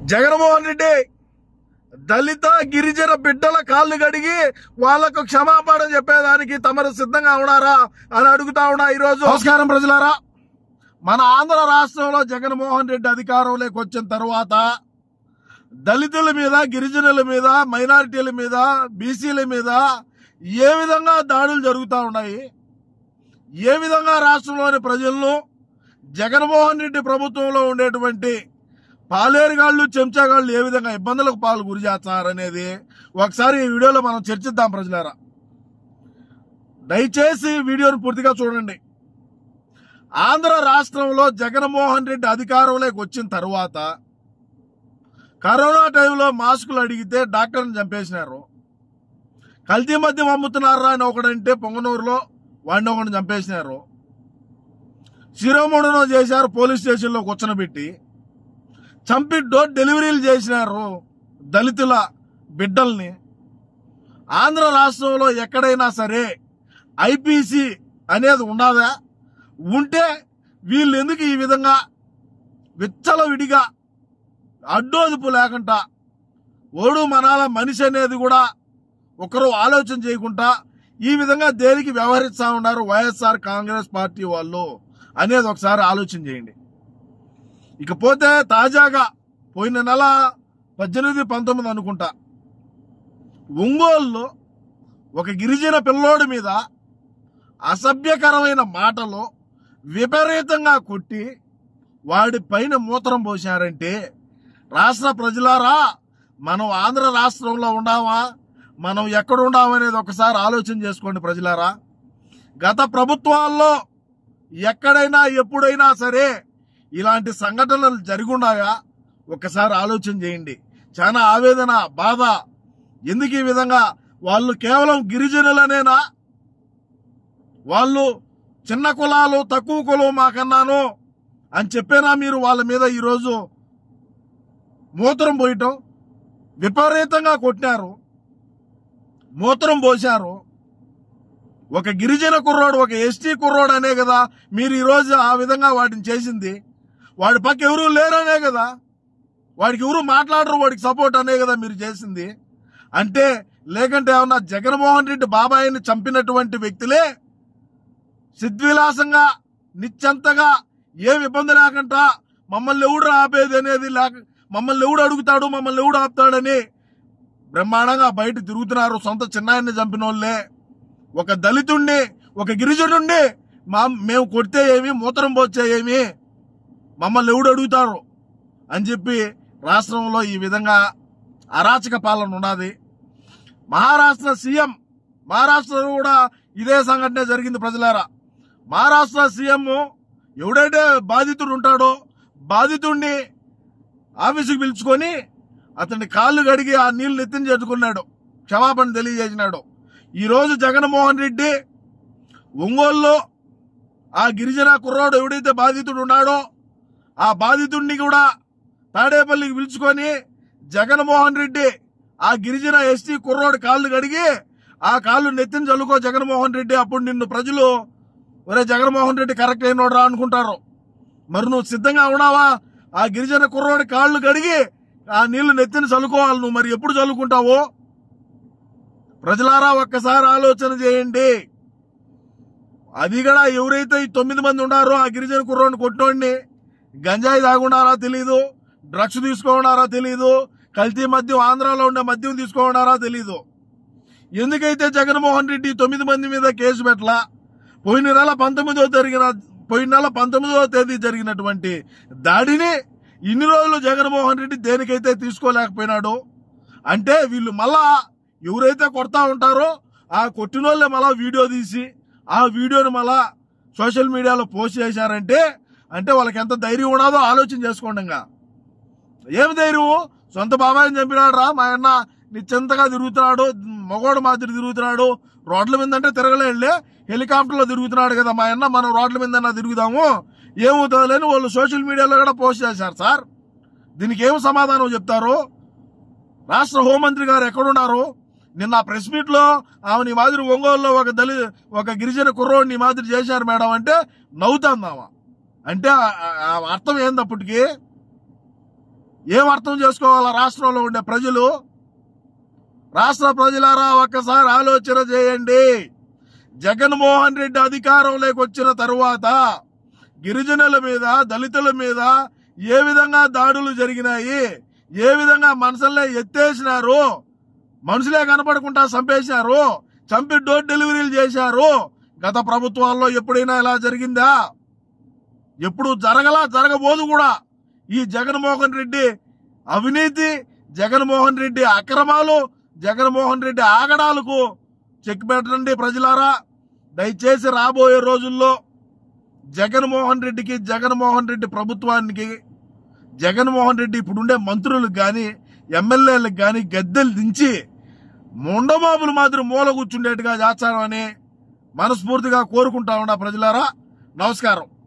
జగన్మోహన్ రెడ్డి దళిత గిరిజన బిడ్డల కాళ్ళు కడిగి వాళ్లకు క్షమాపణ చెప్పేదానికి తమరు సిద్ధంగా ఉన్నారా అని అడుగుతా ఉన్నా ఈరోజు నమస్కారం ప్రజలారా మన ఆంధ్ర రాష్ట్రంలో జగన్మోహన్ రెడ్డి అధికారంలోకి వచ్చిన తర్వాత దళితుల మీద గిరిజనుల మీద మైనారిటీల మీద బీసీల మీద ఏ విధంగా దాడులు జరుగుతూ ఉన్నాయి ఏ విధంగా రాష్ట్రంలోని ప్రజలను జగన్మోహన్ రెడ్డి ప్రభుత్వంలో ఉండేటువంటి పాలేరుగాళ్ళు చెంచాగాళ్ళు ఏ విధంగా ఇబ్బందులకు పాలు గురి చేస్తున్నారనేది ఒకసారి ఈ వీడియోలో మనం చర్చిద్దాం ప్రజలారా దయచేసి ఈ వీడియోను పూర్తిగా చూడండి ఆంధ్ర రాష్ట్రంలో జగన్మోహన్ రెడ్డి అధికారంలోకి వచ్చిన తర్వాత కరోనా టైంలో మాస్కులు అడిగితే డాక్టర్ని చంపేసినారు కల్తీ మద్యం అమ్ముతున్నారా అని ఒకడంటే పొంగనూరులో వాడిని ఒకడిని చంపేసినారు శిరోముండనం చేశారు పోలీస్ స్టేషన్లో కూర్చొనబెట్టి చంపి డోర్ డెలివరీలు చేసినారు దళితుల బిడ్డల్ని ఆంధ్ర రాష్ట్రంలో ఎక్కడైనా సరే ఐపీసీ అనేది ఉన్నదా ఉంటే వీళ్ళు ఎందుకు ఈ విధంగా విచ్చలవిడిగా అడ్డోదుపు లేకుండా ఓడు మనాల మనిషి అనేది కూడా ఒకరు ఆలోచన చేయకుండా ఈ విధంగా దేనికి వ్యవహరిస్తా ఉన్నారు వైఎస్ఆర్ కాంగ్రెస్ పార్టీ వాళ్ళు అనేది ఒకసారి ఆలోచన చేయండి ఇకపోతే తాజాగా పోయిన నెల పద్దెనిమిది పంతొమ్మిది అనుకుంటా ఒంగోలులో ఒక గిరిజన పిల్లోడి మీద అసభ్యకరమైన మాటలు విపరీతంగా కొట్టి వాడి పైన మూత్రం పోశారంటే రాష్ట్ర ప్రజలారా మనం ఆంధ్ర రాష్ట్రంలో ఉండామా మనం ఎక్కడ ఉండామనేది ఒకసారి ఆలోచన చేసుకోండి ప్రజలారా గత ప్రభుత్వాల్లో ఎక్కడైనా ఎప్పుడైనా సరే ఇలాంటి సంఘటనలు జరుగున్నాయా ఒకసారి ఆలోచన చేయండి చాలా ఆవేదన బాధ ఎందుకు ఈ విధంగా వాళ్ళు కేవలం గిరిజనులనేనా వాళ్ళు చిన్న కులాలు తక్కువ కులం మాకన్నాను అని చెప్పేనా మీరు వాళ్ళ మీద ఈరోజు మూత్రం పోయటం విపరీతంగా కొట్టినారు మూత్రం పోశారు ఒక గిరిజన కుర్రోడు ఒక ఎస్టీ కుర్రోడు అనే కదా మీరు ఈరోజు ఆ విధంగా వాటిని చేసింది వాడి పక్క ఎవరు లేరనే కదా వాడికి ఎవరు మాట్లాడరు వాడికి సపోర్ట్ అనే కదా మీరు చేసింది అంటే లేకంటే ఏమన్నా జగన్మోహన్ రెడ్డి బాబాయిని చంపినటువంటి వ్యక్తులే సిద్విలాసంగా నిశ్చంతగా ఏం ఇబ్బంది లేకుండా మమ్మల్ని ఎవడు ఆపేది అనేది లేక మమ్మల్ని ఎవడు అడుగుతాడు మమ్మల్ని ఎవడు ఆపుతాడని బ్రహ్మాండంగా బయట తిరుగుతున్నారు సొంత చిన్నాయన్ని చంపిన వాళ్ళే ఒక దళితుణ్ణి ఒక గిరిజనుండి మా మేము కొడితే ఏమి మూత్రం పోతే ఏమి మమ్మల్ని ఎవడు అడుగుతారు అని చెప్పి రాష్ట్రంలో ఈ విధంగా అరాచక పాలన ఉన్నది మహారాష్ట్ర సీఎం మహారాష్ట్రలో కూడా ఇదే సంఘటన జరిగింది ప్రజలారా మహారాష్ట్ర సీఎం ఎవడైతే బాధితుడు ఉంటాడో బాధితుడిని ఆఫీసుకు పిలుచుకొని అతని కాళ్ళు కడిగి ఆ నీళ్లు నెత్తిన చేర్చుకున్నాడు క్షమాపణ తెలియజేసినాడు ఈరోజు జగన్మోహన్ రెడ్డి ఒంగోలులో ఆ గిరిజన కుర్రాడు ఎవడైతే బాధితుడు ఉన్నాడో ఆ బాధితుడిని కూడా తాడేపల్లికి పిలుచుకొని జగన్మోహన్ రెడ్డి ఆ గిరిజన ఎస్టీ కుర్రోడు కాళ్ళు కడిగి ఆ కాళ్ళు నెత్తిన చల్లుకో జగన్మోహన్ రెడ్డి అప్పుడు నిన్ను ప్రజలు ఒరే జగన్మోహన్ రెడ్డి కరెక్ట్ అయినోడ్రా అనుకుంటారు మరి నువ్వు సిద్ధంగా ఉన్నావా ఆ గిరిజన కుర్రోడి కాళ్ళు కడిగి ఆ నీళ్లు నెత్తిన చల్లుకోవాలి నువ్వు మరి ఎప్పుడు చల్లుకుంటావో ప్రజలారా ఒక్కసారి ఆలోచన చేయండి అది కూడా ఎవరైతే ఈ తొమ్మిది మంది ఉన్నారో ఆ గిరిజన కుర్రోడిని కొట్టోడిని గంజాయి తాగున్నారా తెలీదు డ్రగ్స్ తీసుకున్నారా తెలీదు కల్తీ మద్యం ఆంధ్రాలో ఉండే మద్యం తీసుకున్నారా తెలీదు ఎందుకైతే జగన్మోహన్ రెడ్డి తొమ్మిది మంది మీద కేసు పెట్టలా పోయిన నెల పంతొమ్మిదో జరిగిన పోయిన నెల పంతొమ్మిదవ తేదీ జరిగినటువంటి దాడిని ఇన్ని రోజులు జగన్మోహన్ రెడ్డి దేనికైతే తీసుకోలేకపోయినాడు అంటే వీళ్ళు మళ్ళా ఎవరైతే కొడతా ఉంటారో ఆ కొట్టినోళ్ళే మళ్ళా వీడియో తీసి ఆ వీడియోని మళ్ళా సోషల్ మీడియాలో పోస్ట్ చేశారంటే అంటే వాళ్ళకి ఎంత ధైర్యం ఉన్నదో ఆలోచన చేసుకోండి ఇంకా ఏం ధైర్యం సొంత బాబాయిని చంపినాడు రా మా అన్న నిశ్చింతగా తిరుగుతున్నాడు మగోడు మాదిరి తిరుగుతున్నాడు రోడ్ల మీద అంటే తిరగలేడులే హెలికాప్టర్లో తిరుగుతున్నాడు కదా మా అన్న మనం రోడ్ల మీద తిరుగుదాము ఏమవుతుందని వాళ్ళు సోషల్ మీడియాలో కూడా పోస్ట్ చేశారు సార్ దీనికి ఏం సమాధానం చెప్తారు రాష్ట్ర హోంమంత్రి గారు ఎక్కడున్నారు నిన్న ప్రెస్ మీట్ లో ఆమె నీ మాదిరి ఒంగోలులో ఒక దళి ఒక గిరిజన కుర్రోడిని ఈ మాదిరి చేశారు మేడం అంటే నవ్వుతాందామా అంటే ఆ- ఆ- ఆ అర్థం ఏంది అప్పటికి ఏం అర్థం చేసుకోవాలా రాష్ట్రంలో ఉండే ప్రజలు రాష్ట్ర ప్రజలారా ఒక్కసారి ఆలోచన చేయండి జగన్మోహన్ రెడ్డి అధికారంలోకి వచ్చిన తరువాత గిరిజనుల మీద దళితుల మీద ఏ విధంగా దాడులు జరిగినాయి ఏ విధంగా మనసులే ఎత్తేసినారు మనుషులే కనపడకుండా చంపేశారు చంపి డోర్ డెలివరీలు చేశారు గత ప్రభుత్వాల్లో ఎప్పుడైనా ఇలా జరిగిందా ఎప్పుడు జరగలా జరగబోదు కూడా ఈ జగన్మోహన్ రెడ్డి అవినీతి జగన్మోహన్ రెడ్డి అక్రమాలు జగన్మోహన్ రెడ్డి ఆగడాలకు చెక్ పెట్టండి ప్రజలారా దయచేసి రాబోయే రోజుల్లో జగన్మోహన్ రెడ్డికి జగన్మోహన్ రెడ్డి ప్రభుత్వానికి జగన్మోహన్ రెడ్డి ఇప్పుడుండే మంత్రులకు కానీ ఎమ్మెల్యేలకు కానీ గద్దెలు దించి ముండబాబులు మాత్రం మూల కూర్చుండేట్టుగా చేస్తామని మనస్ఫూర్తిగా కోరుకుంటా ఉన్నా ప్రజలారా నమస్కారం